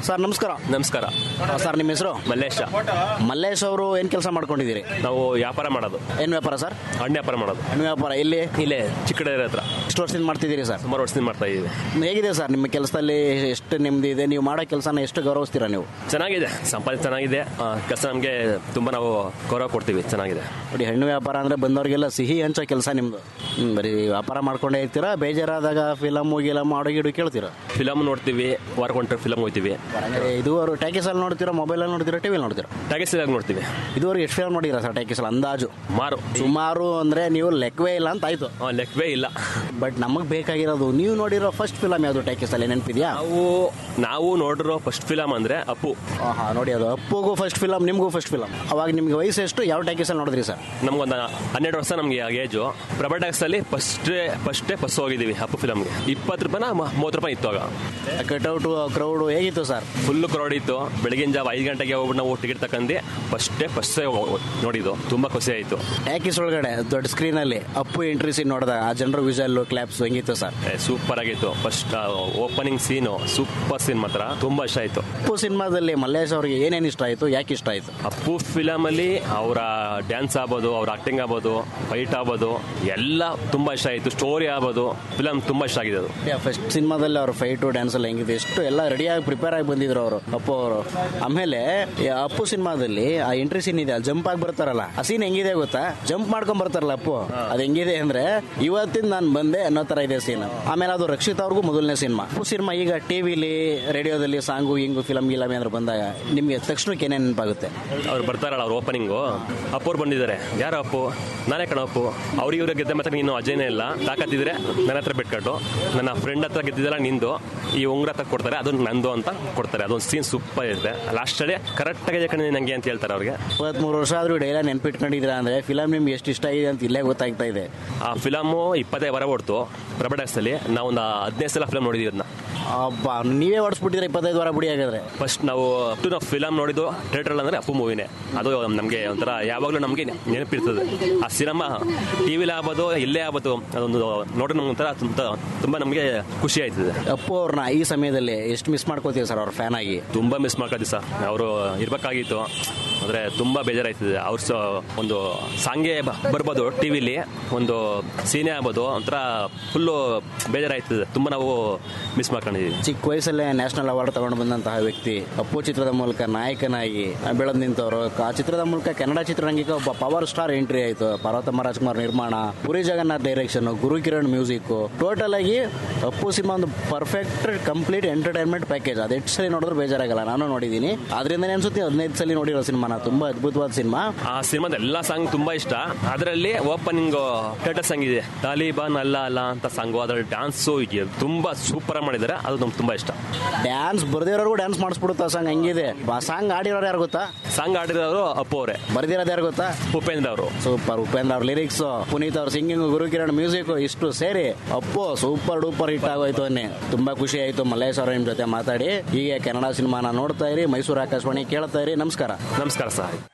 sir ನಮಸ್ಕಾರ ನಮಸ್ಕರ sir ನಿಮ್ಮ ಹೆಸರು ಮಲ್ಲೇಶ ಮಲ್ಲೇಶ್ ಅವರು ಏನ್ ಕೆಲಸ ಮಾಡ್ಕೊಂಡಿದ್ದೀರಿ ನಾವು ವ್ಯಾಪಾರ ಮಾಡೋದು ಏನ್ ವ್ಯಾಪಾರ ಸರ್ ಹಣ್ಣು ವ್ಯಾಪಾರ ಮಾಡೋದು ಹಣ್ಣು ವ್ಯಾಪಾರ ಇಲ್ಲಿ ಇಲ್ಲೇ ಚಿಕ್ಕಡೇರಿ ಹತ್ರ ಎಷ್ಟು ವರ್ಷದಿಂದ ಮಾಡ್ತಿದ್ದೀರಿ ಸರ್ ಸುಮಾರು ವರ್ಷದಿಂದ ಮಾಡ್ತಾ ಇದ್ದೀವಿ ಹೇಗಿದೆ ಸರ್ ನಿಮ್ಮ ಕೆಲಸದಲ್ಲಿ ಎಷ್ಟು ನೆಮ್ಮದಿ ಇದೆ ನೀವು ಮಾಡೋ ಕೆಲಸನ ಎಷ್ಟು ಗೌರವಿಸ್ತೀರಾ ನೀವು ಚೆನ್ನಾಗಿದೆ ಸಂಪಾದನೆ ಚೆನ್ನಾಗಿದೆ ಕೆಲಸ ನಮಗೆ ತುಂಬ ನಾವು ಗೌರವ ಕೊಡ್ತೀವಿ ಚೆನ್ನಾಗಿದೆ ನೋಡಿ ಹಣ್ಣು ವ್ಯಾಪಾರ ಅಂದ್ರೆ ಬಂದವರಿಗೆಲ್ಲ ಸಿಹಿ ಹಂಚೋ ಕೆಲಸ ನಿಮ್ದು ಹ್ಮ್, ಬರೀ ವ್ಯಾಪಾರ ಮಾಡ್ಕೊಂಡೇ ಇರ್ತೀರಾ ಬೇಜಾರಾದಾಗ ಫಿಲಮು ಗಿಲಮು ಆಡು ಗಿಡು ಕೇಳ್ತೀರಾ ಫಿಲಮ್ ನೋಡ್ತೀವಿ ವಾರಕೊಂಡ್ರೆ ಫಿಲಮ್ ಹೋಗ್ತೀವಿ ಅಂದ್ರೆ ಇದುವರೆಗೂ ಟ್ಯಾಕಿಸಲ್ಲಿ ನೋಡ್ತೀರಾ ಮೊಬೈಲಲ್ಲಿ ನೋಡ್ತೀರಾ ಟಿವಿಲಿ ನೋಡ್ತೀರಾ ಟ್ಯಾಗಿಸಿದಾಗ ನೋಡ್ತೀವಿ ಇದುವರೆಗೆ ಎಷ್ಟು ಫಿಲಮ್ ನೋಡಿರಾ ಸರ್ ಟ್ಯಾಕಿಸಲ್ ಅಂದಾಜು ಮಾರು ಸುಮಾರು ಅಂದ್ರೆ ನೀವು ಲೆಕ್ಕವೇ ಇಲ್ಲ ಅಂತ ಆಯ್ತು ಆ, ಲೆಕ್ಕವೇ ಇಲ್ಲ ಬಟ್ ನಮಗೆ ಬೇಕಾಗಿರೋದು ನೀವು ನೋಡಿರೋ ಫಸ್ಟ್ ಫಿಲಮ್ ಯಾವುದು ಟ್ಯಾಕಿಸಲ್ಲಿ ನೆನಪಿದ್ಯಾ ನಾವು ನಾವು ನೋಡಿರೋ ಫಸ್ಟ್ ಫಿಲಮ್ ಅಂದ್ರೆ ಅಪ್ಪು ಹಾ ನೋಡಿ ಅದು ಅಪ್ಪುಗೂ ಫಸ್ಟ್ ಫಿಲಮ್ ನಿಮಗೂ ಫಸ್ಟ್ ಫಿಲಮ್ ಅವಾಗ ನಿಮ್ಗೆ ವಯಸ್ಸು ಎಷ್ಟು ಯಾವ ಟ್ಯಾಕಿಸಲ್ಲಿ ನೋಡಿದ್ರಿ ಸರ್ ನಮ್ಗೊಂದು ಹನ್ನೆರಡು ವರ್ಷ ನಮಗೆ ಏಜು ಪ್ರಭಾ ಟ್ಯಾಕ್ಸ್ ಅಲ್ಲಿ ಫಸ್ಟ್ ಫಸ್ಟೇ ಫಸ್ಟ್ ಹೋಗಿದ್ದೀವಿ ಅಪ್ಪು ಫಿಲಮ್ಗೆ ಇಪ್ಪತ್ತು ರೂಪಾಯಿನ ಮ- ಮೂವತ್ತು ರೂಪಾಯಿ ಇತ್ತು ಆಗ ಕಟ್ಔಟು ಕ್ರೌಡು ಹೇಗಿತ್ತು ಸರ್ ಫುಲ್ ಕ್ರೌಡ್ ಇತ್ತು ಬೆಳಗಿನ ಜಾವ ಐದು ಗಂಟೆಗೆ ಹೋಗ್ಬಿಟ್ಟು ನಾವು ಟಿಕೆಟ್ ತಕೊಂಡಿ ಫಸ್ಟೇ ಫಸ್ಟ್ ನೋಡಿದ್ದು ತುಂಬಾ ಖುಷಿ ಆಯಿತು ಟ್ಯಾಕಿಸ್ ಒಳಗಡೆ ದೊಡ್ಡ ಸ್ಕ್ರೀನಲ್ಲಿ ಅಪ್ಪು ಎಂಟ್ರಿ ಸೀನ್ ನೋಡಿದಾಗ ಆ ಜನರ ವಿಜಲ್ ಕ್ಲಾಪ್ಸ್ ಹೆಂಗಿತ್ತು ಸರ್ ಸೂಪರ್ ಆಗಿತ್ತು first opening scene super scene ಮಾತ್ರ ತುಂಬಾ ಇಷ್ಟ ಆಯ್ತು ಅಪ್ಪು ಸಿನಿಮಾದಲ್ಲಿ ಮಲ್ಲೇಶ್ ಅವರಿಗೆ ಏನೇನು ಇಷ್ಟ ಆಯಿತು ಯಾಕೆ ಇಷ್ಟ ಆಯಿತು ಅಪ್ಪು ಫಿಲಮ್ ಅಲ್ಲಿ ಅವರ ಡ್ಯಾನ್ಸ್ ಆಗ್ಬೋದು ಅವ್ರ ಆಕ್ಟಿಂಗ್ ಆಗ್ಬೋದು ಫೈಟ್ ಆಗ್ಬೋದು ಎಲ್ಲ ತುಂಬಾ ಇಷ್ಟ ಆಯ್ತು ಸ್ಟೋರಿ ಆಗ್ಬೋದು ಫಿಲಮ್ ತುಂಬಾ ಇಷ್ಟ ಆಗಿದೆ ಅದು ಫಸ್ಟ್ ಸಿನಿಮಾದಲ್ಲಿ ಅವ್ರ ಫೈಟು ಡ್ಯಾನ್ಸ್ ಎಲ್ಲ ಹೆಂಗಿದೆ ಎಷ್ಟು ಎಲ್ಲ ರೆಡಿಯಾಗಿ ಪ್ರಿಪೇರ್ ಆಗಿ ಬಂದಿದ್ರು ಅವರು ಅಪ್ಪು ಅವರು ಆಮೇಲೆ ಈ ಅಪ್ಪು ಸಿನಿಮಾದಲ್ಲಿ ಆ ಎಂಟ್ರಿ ಸೀನ್ ಇದೆ ಅಲ್ಲಿ ಜಂಪ್ ಆಗಿ ಬರ್ತಾರಲ್ಲ ಆ ಸೀನ್ ಹೆಂಗಿದೆ ಗೊತ್ತಾ ಜಂಪ್ ಮಾಡ್ಕೊಂಡ್ ಬರ್ತಾರಲ್ಲ ಅಪ್ಪು ಅದು ಹೆಂಗಿದೆ ಅಂದ್ರೆ ಇವತ್ತಿನ ನಾನು ಬಂದೆ ಅನ್ನೋ ತರ ಇದೆ ಸೀನ್ ಆಮೇಲೆ ಅದು ರಕ್ಷಿತ್ ಅವ್ರಿಗೂ ಮೊದಲನೇ ಸಿನಿಮಾ ಅಪ್ಪು ಸಿನಿಮಾ ಈಗ ಟಿವಿಲಿ ರೇಡಿಯೋದಲ್ಲಿ ಸಾಂಗು ಹಿಂಗು ಫಿಲಮ್ ಗಿಲಮ್ ಏನಾದ್ರು ಬಂದಾಗ ನಿಮ್ಗೆ ತಕ್ಷಣಕ್ಕೆ ಏನೇನು ನೆನಪಾಗುತ್ತೆ ಅವ್ರು ಬರ್ತಾರಲ್ಲ ಅವ್ರ ಓಪನಿಂಗು ಅಪ್ಪು ಅವ್ರು ಬಂದಿದ್ದಾರೆ ಯಾರು ಅಪ್ಪು ನಾನೇ ಕಣ ಅಪ್ಪು ಅವ್ರಿಗೆ ಇವ್ರಿಗೆ ಗೆದ್ದ ಮಾತ್ರ ನೀನು ಅಜಯನೇ ಇಲ್ಲ ತಾಕತ್ತಿದ್ರೆ ನನ್ನ ಹತ್ರ ಬಿಟ್ಕೊಂಡು ನನ್ನ ಫ್ರೆಂಡ್ ಹತ್ರ ಗೆದ್ದಿದ್ದಲ್ಲ ನಿಂದು ಈ ಉಂಗ್ರ ಹತ್ರ ಕೊಡ್ತಾರೆ ಅದು ನಂದು ಅಂತ ಕೊಡ್ತಾರೆ ಅದೊಂದು ಸೀನ್ ಸೂಪರ್ ಇರುತ್ತೆ ಲಾಸ್ಟಲ್ಲಿ ಕರೆಕ್ಟಾಗಿ ಕಣೆ ನಂಗೆ ಅಂತ ಹೇಳ್ತಾರೆ ಅವ್ರಿಗೆ ಇಪ್ಪತ್ಮೂರು ವರ್ಷ ಆದ್ರೂ ಡೈಲಾಗ್ ನೆನ್ಪಿಟ್ಕೊಂಡಿದ್ರ ಅಂದ್ರೆ ಫಿಲಮ್ ನಿಮ್ಗೆ ಎಷ್ಟು ಇಷ್ಟ ಆಗಿದೆ ಅಂತ ಇಲ್ಲೇ ಗೊತ್ತಾಗ್ತಾ ಇದೆ ಆ ಫಿಲಮು ಇಪ್ಪತ್ತೈದು ವಾರ ಓಡ್ತು ಪ್ರಭಾಡಕ್ಸಲ್ಲಿ ನಾವು ಒಂದು ಹದಿನೈದು ಸಲ ಫಿಲಮ್ ನೋಡಿದ್ವಿ ಅದನ್ನ ಅಬ್ಬಾ ನೀವೇ ಹೊಡ್ಸ್ಬಿಟ್ಟಿದ್ರೆ ಇಪ್ಪತ್ತೈದು ವಾರ ಬಿಡಿ ಹಾಗಾದ್ರೆ ಫಸ್ಟ್ ನಾವು ಅಪ್ ಟು ನಾವು ಫಿಲಮ್ ನೋಡಿದ್ದು ಥಿಯೇಟರ್ ಅಂದ್ರೆ ಅಪ್ಪು ಮೂವಿನೇ ಅದು ನಮಗೆ ಒಂಥರ ಯಾವಾಗಲೂ ನಮಗೆ ನೆನಪಿರ್ತದೆ ಆ ಸಿನಿಮಾ ಟಿವಿಲಿ ಆಗ್ಬೋದು ಇಲ್ಲೇ ಆಗ್ಬೋದು ಅದೊಂದು ನೋಡಿ ನಮ್ಗೆ ಒಂಥರ ತುಂಬ ತುಂಬ ನಮಗೆ ಖುಷಿ ಆಯ್ತದೆ ಅಪ್ಪು ಅವ್ರನ್ನ ಈ ಸಮಯದಲ್ಲಿ ಎಷ್ಟು ಮಿಸ್ ಮಾಡ್ಕೋತೀವಿ ಸರ್ ಅವ್ರ ಫ್ಯಾನ್ ಆಗಿ ತುಂಬ ಮಿಸ್ ಮಾಡ್ಕೊತೀವಿ ಸರ್ ಅವರು ಇರ್ಬೇಕಾಗಿತ್ತು ಅಂದರೆ ತುಂಬ ಬೇಜಾರಾಯ್ತದೆ ಅವ್ರ ಸ ಒಂದು ಸಾಂಗೇ ಬ- ಬರ್ಬೋದು ಟಿವಿಲಿ ಒಂದು ಸೀನೇ ಆಗ್ಬೋದು ಒಂಥರ ಫುಲ್ಲು ಬೇಜಾರಾಯ್ತದೆ ತುಂಬ ನಾವು ಮಿಸ್ ಮಾಡ್ಕೊಂಡಿದ್ದೀವಿ ಚಿಕ್ಕ ವಯಸ್ಸಲ್ಲೇ ನ್ಯಾಷನಲ್ ಅವಾರ್ಡ್ ತಗೊಂಡು ಬಂದಂತಹ ವ್ಯಕ್ತಿ ಅಪ್ಪು ಚಿತ್ರದ ಮೂಲಕ ನಾಯಕನಾಗಿ ಬೆಳೆದು ನಿಂತವರು ಆ ಚಿತ್ರದ ಮೂಲಕ ಕನ್ನಡ ಚಿತ್ರರಂಗಕ್ಕೆ ಒಬ್ಬ ಪವರ್ ಸ್ಟಾರ್ ಎಂಟ್ರಿ ಆಯಿತು ಪಾರ್ವತಮ್ಮ ರಾಜ್ಕುಮಾರ್ ನಿರ್ಮಾಣ Puri Jagannath direction Guru Kiran music total ಆಗಿ ಅಪ್ಪು ಸಿನಿಮಾ ಒಂದು ಪರ್ಫೆಕ್ಟ್ ಕಂಪ್ಲೀಟ್ ಎಂಟರ್ಟೈನ್ಮೆಂಟ್ ಪ್ಯಾಕೇಜ್ ಅದು ಎಷ್ಟು ಸಲ ನೋಡಿದ್ರು ಬೇಜಾರಾಗಲ್ಲ ನಾನು ನೋಡಿದ್ದೀನಿ ಅದರಿಂದನೇ ಅನ್ಸುತ್ತೆ ಹದಿನೈದು ಸಲ ನೋಡಿರೋ ಸಿನಿಮಾನ ತುಂಬಾ ಅದ್ಭುತವಾದ ಸಿನಿಮಾ ಆ ಸಿನಿಮಾದ ಎಲ್ಲ ಸಾಂಗ್ ತುಂಬಾ ಇಷ್ಟ ಅದರಲ್ಲಿ ಓಪನಿಂಗ್ ಟೈಟಲ್ ಸಾಂಗ್ ಇದೆ ತಾಲಿಬಾನ್ ಅಲ್ಲ ಅಲ್ಲ ಅಂತ ಸಾಂಗು ಅದರಲ್ಲಿ ಡ್ಯಾನ್ಸು ತುಂಬಾ ಸೂಪರ್ ಆಗಿ ಮಾಡಿದ್ದಾರೆ ಅದು ನಮ್ಗೆ ತುಂಬಾ ಇಷ್ಟ ಡ್ಯಾನ್ಸ್ ಬರ್ದಿರೋರ್ಗೂ ಡ್ಯಾನ್ಸ್ ಮಾಡಿಸ್ಬಿಡುತ್ತೆ ಆ ಸಾಂಗ್ ಹಂಗಿದೆ ಆ ಸಾಂಗ್ ಆಡಿರೋರು ಯಾರು ಗೊತ್ತಾ ಸಾಂಗ್ ಆಡಿರೋರು ಅಪ್ಪು ಅವರೇ ಬರ್ದಿರೋದು ಯಾರು ಗೊತ್ತಾ ಉಪೇಂದ್ರ ಅವರು ಸೂಪರ್ ಉಪೇಂದ್ರ ಅವ್ರ ಲಿರಿಕ್ಸ್ ಪುನೀತ್ ಅವ್ರ ಸಿಂಗಿಂಗ್ ಗುರುಕಿರಣ್ ಮ್ಯೂಸಿಕ್ ಇಷ್ಟು ಸೇರಿ ಅಪ್ಪು ಸೂಪರ್ ಡೂಪರ್ ಹಿಟ್ ಆಗೋಯ್ತು ಅನ್ನಿ ತುಂಬಾ ಖುಷಿ ಆಯ್ತು ಮಲ್ಲೇಶ್ ಅವ್ರ ನಿಮ್ ಜೊತೆ ಮಾತಾಡಿ ಹೀಗೆ ಕನ್ನಡ ಸಿನಿಮಾನ ನೋಡ್ತಾ ಇರಿ ಮೈಸೂರು ಆಕಾಶವಾಣಿ ಕೇಳ್ತಾ ಇರಿ ನಮಸ್ಕಾರ ನಮಸ್ಕಾರ ಸರ್